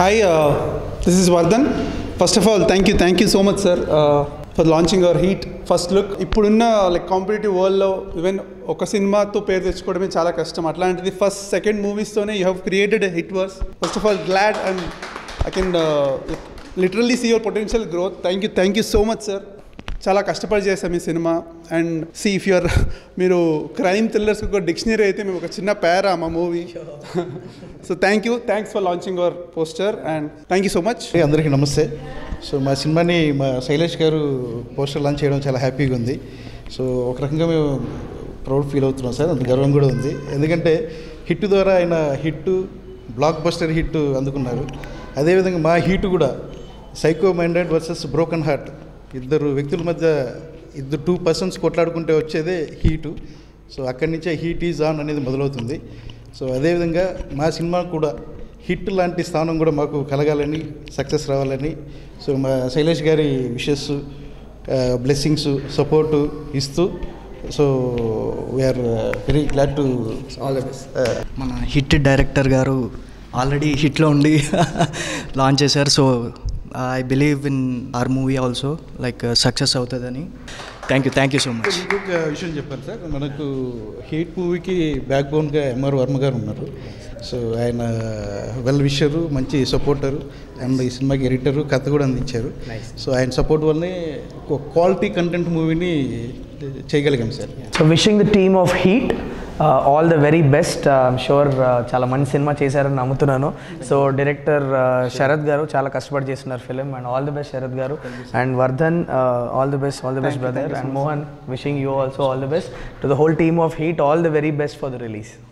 Hi, uh, this is Vardhan. First of all, thank you, thank you so much, sir, uh, for launching our Heat first look ఇప్పుడున్న like competitive వరల్డ్లో even ఒక సినిమాతో పేరు తెచ్చుకోవడమే చాలా కష్టం అట్లాంటిది ఫస్ట్ సెకండ్ మూవీస్తోనే you have created hit verse first of all glad and I can literally see your potential growth thank you thank you so much sir చాలా కష్టపడి చేసాం ఈ సినిమా అండ్ సి ఇఫ్ యూఆర్ మీరు క్రైమ్ థ్రిల్లర్స్ ఒక dictionary అయితే మేము ఒక చిన్న పేరా మా movie so thank you thanks for launching our poster and thank you so much Hey, అందరికీ నమస్తే సో మా సినిమాని మా శైలేష్ గారు పోస్టర్ లాంచ్ చేయడం చాలా హ్యాపీగా ఉంది సో ఒక రకంగా మేము ప్రౌడ్ ఫీల్ అవుతున్నాం సార్ అంత గర్వం కూడా ఉంది ఎందుకంటే హిట్ ద్వారా ఆయన హిట్ బ్లాక్ బస్టర్ హిట్ అందుకున్నారు అదేవిధంగా మా హీట్ కూడా psycho minded versus broken heart ఇద్దరు వ్యక్తుల మధ్య ఇద్దరు టూ పర్సన్స్ కొట్లాడుకుంటే వచ్చేదే హీటు సో అక్కడి నుంచే హీట్ ఈజ్ ఆన్ అనేది మొదలవుతుంది సో అదేవిధంగా మా సినిమా కూడా హిట్ లాంటి స్థానం కూడా మాకు కలగాలని సక్సెస్ రావాలని సో మా శైలేష్ గారి విషెస్ బ్లెస్సింగ్స్ సపోర్టు ఇస్తూ so we're very glad to all the best మన హిట్ డైరెక్టర్ గారు ఆల్రెడీ హిట్లో ఉండి లాంచ్ చేశారు so I believe in our movie also like success అవుతుందని thank you thank you so much ఇంకొక విషయం చెప్పాను సార్ మనకు హీట్ మూవీకి బ్యాక్ బోన్గా ఎంఆర్ వర్మ గారు ఉన్నారు సో ఆయన వెల్ విషరు మంచి సపోర్టరు అండ్ ఈ సినిమాకి ఎడిటరు కథ కూడా అందించారు సో ఆయన సపోర్ట్ వల్లనే ఒక క్వాలిటీ కంటెంట్ మూవీని చేయగలిగాం sir so wishing the team of Heat all the very best I'm sure చాలా మంచి సినిమా చేశారని నమ్ముతున్నాను సో డైరెక్టర్ శరత్ గారు చాలా కష్టపడి చేస్తున్నారు film and all the best Sarath గారు and Vardhan all the best all the best brother and Mohan wishing you also all the best to the whole team of Heat all the very best for the release